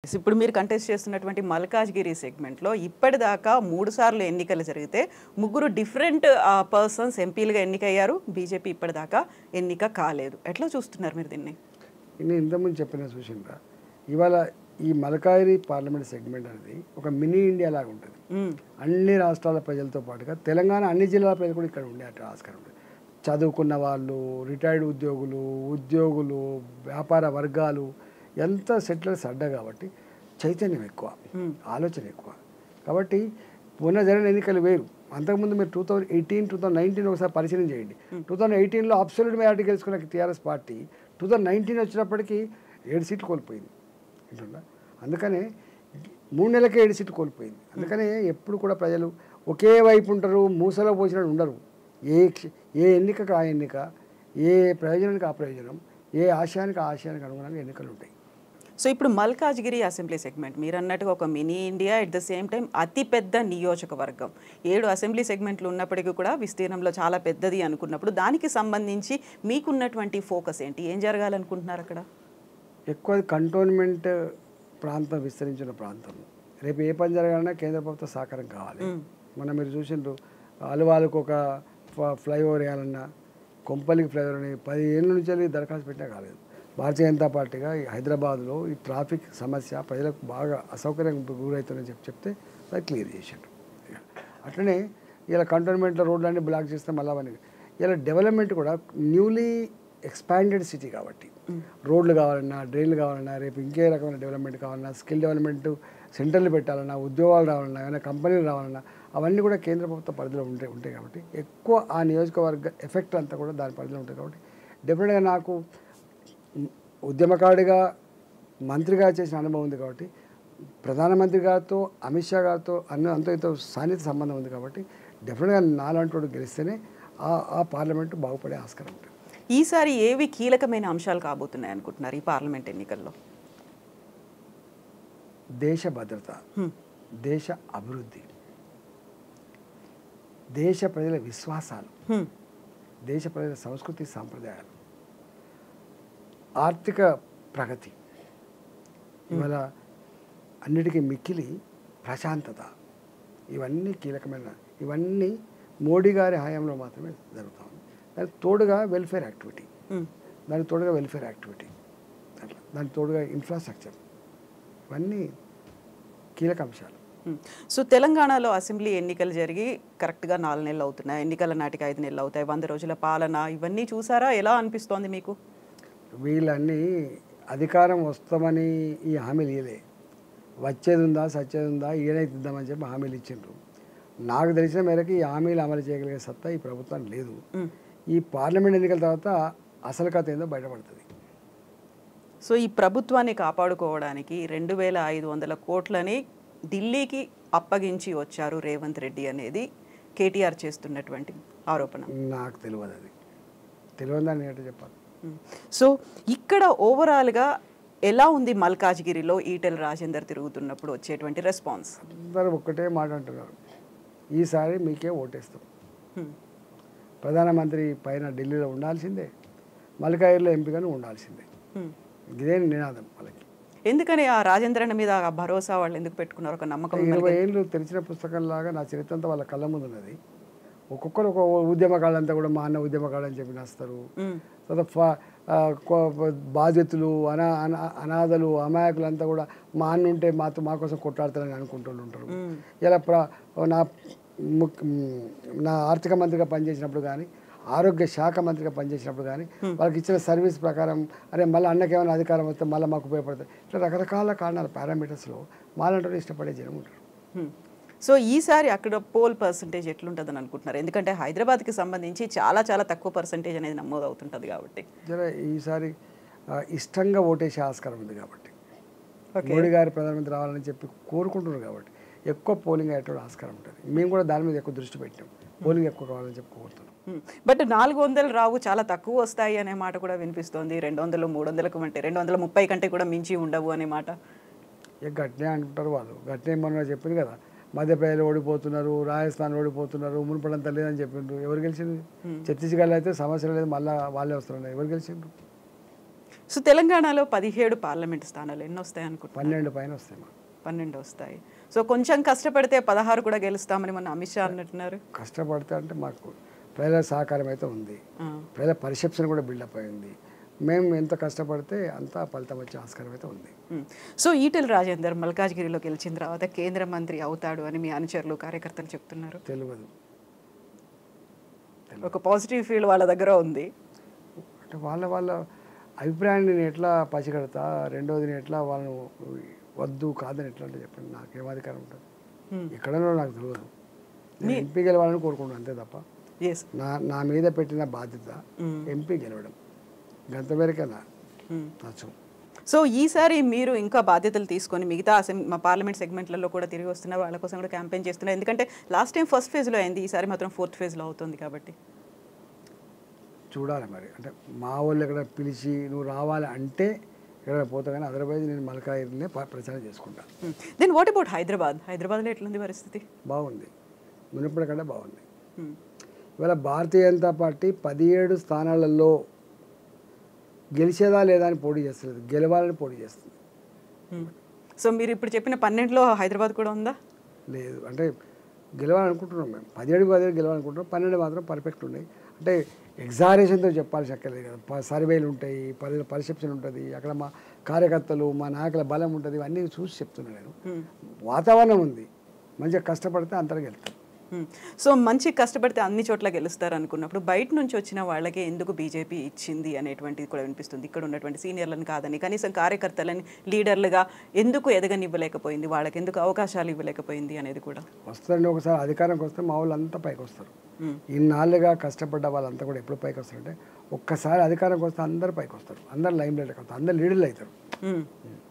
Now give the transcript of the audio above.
ఇప్పుడు మీరు కంటెస్ట్ చేస్తున్నటువంటి మల్కాజ్గిరి సెగ్మెంట్లో ఇప్పటిదాకా మూడు సార్లు ఎన్నికలు జరిగితే ముగ్గురు డిఫరెంట్ పర్సన్స్ ఎంపీలుగా ఎన్నికయ్యారు బీజేపీ ఇప్పటిదాకా ఎన్నిక కాలేదు ఎట్లా చూస్తున్నారు మీరు దీన్ని నేను ఇంతకుముందు చెప్పిన సూచనగా ఇవాళ ఈ మలకాయిరి పార్లమెంట్ సెగ్మెంట్ అనేది ఒక మినీ ఇండియా లాగా ఉంటుంది మ్మ్. అన్ని రాష్ట్రాల ప్రజలతో పాటుగా తెలంగాణ అన్ని జిల్లాల ప్రజలు కూడా ఇక్కడ ఉండే అటు ఆస్కారం ఉంటుంది చదువుకున్న వాళ్ళు రిటైర్డ్ ఉద్యోగులు ఉద్యోగులు వ్యాపార వర్గాలు ఎంత సెటిలర్స్ అడ్డా కాబట్టి చైతన్యం ఎక్కువ ఆలోచన ఎక్కువ కాబట్టి మొన్న జరిగిన ఎన్నికలు వేరు అంతకుముందు మీరు two thousand eighteen two thousand nineteen ఒకసారి పరిశీలన చేయండి టూ థౌసండ్ ఎయిటీన్లో అబ్సల్యూట్ మెజార్టీ గెలుచుకున్న TRS party two thousand nineteen వచ్చినప్పటికీ ఏడు సీట్లు కోల్పోయింది వింటుందా అందుకనే మూడు నెలలకే ఏడు సీట్లు కోల్పోయింది అందుకనే ఎప్పుడు కూడా ప్రజలు ఒకే వైపు ఉంటారు మూసలో పోసినట్టు ఉండరు ఏ క్ష- ఏ ఎన్నికకు ఆ ఎన్నిక ఏ ప్రయోజనానికి ఆ ప్రయోజనం ఏ ఆశయానికి ఆ ఆశయానికి అనుగుణంగా ఎన్నికలు ఉంటాయి సో ఇప్పుడు మల్కాజ్గిరి అసెంబ్లీ సెగ్మెంట్ మీరు అన్నట్టుగా ఒక mini India at the same time అతి పెద్ద నియోజకవర్గం ఏడు అసెంబ్లీ సెగ్మెంట్లు ఉన్నప్పటికీ కూడా విస్తీర్ణంలో చాలా పెద్దది అనుకున్నప్పుడు దానికి సంబంధించి మీకున్నటువంటి ఫోకస్ ఏంటి ఏం జరగాలనుకుంటున్నారు అక్కడ ఎక్కువ కంటోన్మెంట్ ప్రాంతం విస్తరించిన ప్రాంతం రేపు ఏ పని జరగాలన్నా కేంద్ర ప్రభుత్వ సహకారం కావాలి మొన్న మీరు చూసిండ్రు అలవాలకు ఒక ఫ- ఫ్లైఓవర్ వేయాలన్నా కొంపలికి ఫ్లైఓవర్ అని పది ఏళ్ళ నుంచి వెళ్ళి దరఖాస్తు పెట్టినా కాలేదు భారతీయ జనతా పార్టీగా ఈ హైదరాబాద్లో ఈ ట్రాఫిక్ సమస్య ప్రజలకు బాగా అసౌకర్యం గురవుతుందని చెప్పి చెప్తే అది క్లియర్ చేసిండ్రు అట్లనే ఇలా కంటోన్మెంట్లో రోడ్లన్నీ బ్లాక్ చేస్తే మళ్ళీ అవన్నీ ఇలా డెవలప్మెంట్ కూడా న్యూలీ ఎక్స్పాండెడ్ సిటీ కాబట్టి రోడ్లు కావాలన్నా డ్రైన్లు కావాలన్నా రేపు ఇంకే రకమైన డెవలప్మెంట్ కావాలన్నా స్కిల్ డెవలప్మెంట్ సెంటర్లు పెట్టాలన్నా ఉద్యోగాలు రావాలన్నా ఏమైనా కంపెనీలు రావాలన్నా అవన్నీ కూడా కేంద్ర ప్రభుత్వ పరిధిలో ఉంటాయి ఉంటాయి కాబట్టి ఎక్కువ ఆ నియోజకవర్గ ఎఫెక్ట్ అంతా కూడా దాని పరిధిలో ఉంటుంది కాబట్టి డెఫినెట్గా నాకు ఉద్యమకారుడిగా మంత్రిగా చేసిన అనుభవం ఉంది కాబట్టి ప్రధానమంత్రి గారితో అమిత్ షా గారితో అన్న అంత ఇంత సాన్నిహిత సంబంధం ఉంది కాబట్టి డెఫినెట్గా నాలాంటి వాడు గెలిస్తేనే ఆ ఆ పార్లమెంటు బాగుపడే ఆస్కారం ఉంటుంది ఈసారి ఏవి కీలకమైన అంశాలు కాబోతున్నాయి అనుకుంటున్నారు ఈ పార్లమెంట్ ఎన్నికల్లో దేశ భద్రత దేశ అభివృద్ధి దేశ ప్రజల విశ్వాసాలు హ్మ్. దేశ ప్రజల సంస్కృతి సాంప్రదాయాలు ఆర్థిక ప్రగతి ఇవాళ అన్నిటికీ మిక్కిలి ప్రశాంతత ఇవన్నీ కీలకమైన ఇవన్నీ మోడీ గారి హయాంలో మాత్రమే జరుగుతా ఉంది దానికి తోడుగా వెల్ఫేర్ యాక్టివిటీ హ్మ్. దానికి తోడుగా వెల్ఫేర్ యాక్టివిటీ అట్లా దానికి తోడుగా ఇన్ఫ్రాస్ట్రక్చర్ ఇవన్నీ కీలక అంశాలు హ్మ్. సో తెలంగాణలో అసెంబ్లీ ఎన్నికలు జరిగి కరెక్ట్గా నాలుగు నెలలు అవుతున్నాయి ఎన్నికల నాటికి ఐదు నెలలు అవుతాయి వంద రోజుల పాలన ఇవన్నీ చూసారా ఎలా అనిపిస్తోంది మీకు వీళ్ళన్నీ అధికారం వస్తామని ఈ హామీలు ఇయలే వచ్చేది ఉందా సచ్చేది ఉందా ఏదైతుందామని చెప్పి హామీలు ఇచ్చిండ్రు నాకు తెలిసిన మేరకు ఈ హామీలు అమలు చేయగలిగే సత్తా ఈ ప్రభుత్వానికి లేదు మ్మ్. ఈ పార్లమెంట్ ఎన్నికల తర్వాత అసలు కథ ఏందో బయటపడుతుంది సో ఈ ప్రభుత్వాన్ని కాపాడుకోవడానికి రెండు వేల ఐదు వందల కోట్లని ఢిల్లీకి అప్పగించి వచ్చారు రేవంత్ రెడ్డి అనేది కేటీఆర్ చేస్తున్నటువంటి ఆరోపణ నాకు తెలియదు అది తెలియదని ఏంటో చెప్పాలి మ్మ్. సో ఇక్కడ ఓవరాల్గా ఎలా ఉంది మల్కాజ్గిరిలో ఈటెల రాజేందర్ తిరుగుతున్నప్పుడు వచ్చేటువంటి రెస్పాన్స్ అందరూ ఒక్కటే మాట అంటున్నారు ఈసారి మీకే ఓటేస్తాం హ్మ్. ప్రధానమంత్రి పైన ఢిల్లీలో ఉండాల్సిందే మల్కాయిర్లో ఎంపికను ఉండాల్సిందే హ్మ్. ఇదే నినాదం వాళ్ళకి ఎందుకని ఆ రాజేంద్రన్ మీద ఆ భరోసా వాళ్ళు ఎందుకు పెట్టుకున్నారు ఒక నమ్మకం ఇరవై ఏళ్ళు తెరిచిన పుస్తకంలాగా నా చరిత్ర అంతా వాళ్ళ కళ్ళ ముందు ఉన్నది ఒక్కొక్కరు ఒక ఉద్యమకాలంతా కూడా మా అన్న ఉద్యమకాలం అని చెప్పి నస్తారు మ్మ్. తర్వాత ఫ- ఆ, కో- బాధితులు అనా అనా- అనాథలు అమాయకులంతా కూడా మా అన్న ఉంటే మాతో మా కోసం కొట్లాడతారని అనుకుంటూ ఉంటారు మ్మ్. ఇలా ప్ర నా ముక్- మ్, నా ఆర్థిక మంత్రిగా పనిచేసినప్పుడు కానీ ఆరోగ్య శాఖ మంత్రిగా పనిచేసినప్పుడు కానీ వాళ్ళకి ఇచ్చిన సర్వీస్ ప్రకారం అరే మళ్ళీ అన్నకి ఏమైనా అధికారం వస్తే మళ్ళీ మాకు ఉపయోగపడుతుంది ఇట్లా రకరకాల కారణాలు పారామీటర్స్లో మాలంటే ఇష్టపడే జనం ఉంటారు హ్మ్. సో ఈసారి అక్కడ పోల్ పర్సంటేజ్ ఎట్లుంటుందని అనుకుంటున్నారు ఎందుకంటే హైదరాబాద్కి సంబంధించి చాలా చాలా తక్కువ పర్సంటేజ్ అనేది నమోదు అవుతుంటుంది కాబట్టి జర ఈసారి ఆ, ఇష్టంగా ఓటేసే ఆస్కారం ఉంది కాబట్టి ఓకే మోడీ గారు ప్రధానమంత్రి రావాలని చెప్పి కోరుకుంటున్నారు కాబట్టి ఎక్కువ పోలింగ్ అయ్యేటువంటి ఆస్కారం ఉంటుంది మేము కూడా దాని మీద ఎక్కువ దృష్టి పెట్టాం పోలింగ్ ఎక్కువ కావాలని చెప్పి కోరుతున్నాం హ్మ్. బట్ నాలుగు వందలు రావు చాలా తక్కువ వస్తాయి అనే మాట కూడా వినిపిస్తోంది రెండు వందలు మూడు వందలకు అంటే రెండు వందల ముప్పై కంటే కూడా మించి ఉండవు అనే మాట ఇక గట్నే అంటుంటారు వాళ్ళు గట్నే మొన్న చెప్పింది కదా మధ్యప్రదేశ్ ఓడిపోతున్నారు రాజస్థాన్ ఓడిపోతున్నారు మునుపడంతా లేదని చెప్పిండ్రు ఎవరు గెలిచింది ఛత్తీస్గఢ్లో అయితే సమస్య లేదు మళ్ళీ వాళ్ళే వస్తున్నారు ఎవరు గెలిచిండ్రు సో తెలంగాణలో పదిహేడు పార్లమెంట్ స్థానాలు ఎన్ని వస్తాయి అనుకుంటున్నారు పన్నెండు పైన వస్తాయి మాకు పన్నెండు వస్తాయి సో కొంచెం కష్టపడితే పదహారు కూడా గెలుస్తామని మొన్న అమిత్ షా అన్నట్టున్నారు కష్టపడితే అంటే మాకు ప్రజల సహకారం అయితే ఉంది ఆ. ప్రజల పర్సెప్షన్ కూడా బిల్డప్ అయింది మేము ఎంత కష్టపడితే అంత ఫలితం వచ్చే ఆస్కారం అయితే ఉంది మ్మ్. సో ఈటెల రాజేందర్ మల్కాజ్గిరిలో గెలిచిన తర్వాత కేంద్ర మంత్రి అవుతాడు అని మీ అనుచరులు కార్యకర్తలు చెప్తున్నారు తెలియదు ఒక పాజిటివ్ ఫీల్ వాళ్ళ దగ్గర ఉంది అంటే వాళ్ళ వాళ్ళ అభిప్రాయాన్ని నేను ఎట్లా పసిగడతా రెండోది నేను ఎట్లా వాళ్ళను వద్దు కాదని ఎట్లా అంటే చెప్పండి నాకేం అధికారం ఉంటుంది మ్మ్. ఎక్కడనో నాకు తెలియదు నేను ఎంపీ గెలవాలని కోరుకుంటున్నాను అంతే తప్ప ఎస్ నా నా మీద పెట్టిన బాధ్యత ఎంపీ గెలవడం గంత మేరకే నా నచ్చం సో ఈసారి మీరు ఇంకా బాధ్యతలు తీసుకొని మిగతా అసెం మా పార్లమెంట్ సెగ్మెంట్లలో కూడా తిరిగి వస్తున్నారు వాళ్ళ కోసం కూడా క్యాంపెయిన్ చేస్తున్నారు ఎందుకంటే లాస్ట్ టైం ఫస్ట్ ఫేజ్లో అయింది ఈసారి మాత్రం ఫోర్త్ ఫేజ్లో అవుతుంది కాబట్టి చూడాలి మరి అంటే మా వాళ్ళు ఎక్కడ పిలిచి నువ్వు రావాలి అంటే ఎక్కడ పోతా కానీ అదర్వైజ్ నేను మలకాయినే ప్రచారం చేసుకుంటా దెన్ వాట్ అబౌట్ హైదరాబాద్ హైదరాబాద్లో ఎట్లుంది పరిస్థితి బాగుంది మునుపటి కంటే బాగుంది Hmm. ఇవాళ భారతీయ జనతా పార్టీ పదిహేడు స్థానాలలో గెలిచేదా లేదా అని పోటీ చేస్తలేదు గెలవాలని పోటీ చేస్తుంది Hmm. సో మీరు ఇప్పుడు చెప్పిన పన్నెండులో హైదరాబాద్ కూడా ఉందా లేదు అంటే గెలవాలనుకుంటున్నాం మేము పదిహేడు పదిహేడు గెలవాలనుకుంటున్నాం పన్నెండు మాత్రం పర్ఫెక్ట్ ఉన్నాయి అంటే ఎగ్జారేషన్తో చెప్పాల్సి అక్కర్లేదు కదా ప- సర్వేలు ఉంటాయి పరి పర్సెప్షన్ ఉంటుంది అక్కడ మా కార్యకర్తలు మా నాయకుల బలం ఉంటుంది ఇవన్నీ చూసి చెప్తున్నాను నేను Hmm. వాతావరణం ఉంది మంచిగా కష్టపడితే అంతరం వెళ్తాం Hmm. సో మంచి కష్టపడితే అన్ని చోట్ల గెలుస్తారు అనుకున్నప్పుడు బయట నుంచి వచ్చిన వాళ్ళకే ఎందుకు బీజేపీ ఇచ్చింది అనేటువంటిది కూడా వినిపిస్తుంది ఇక్కడ ఉన్నటువంటి సీనియర్లను కాదని కనీసం కార్యకర్తలని లీడర్లుగా ఎందుకు ఎదగనివ్వలేకపోయింది వాళ్ళకి ఎందుకు అవకాశాలు ఇవ్వలేకపోయింది అనేది కూడా వస్తారండి ఒకసారి అధికారంకి వస్తే మా వాళ్ళు అంతా పైకి వస్తారు Hmm. ఇన్నాళ్ళుగా కష్టపడ్డ వాళ్ళంతా కూడా ఎప్పుడు పైకి వస్తారంటే ఒక్కసారి అధికారంకి వస్తే అందరు పైకి వస్తారు అందరు లైమ్ లైట్కి వస్తారు అందరు లీడర్లు అవుతారు Hmm.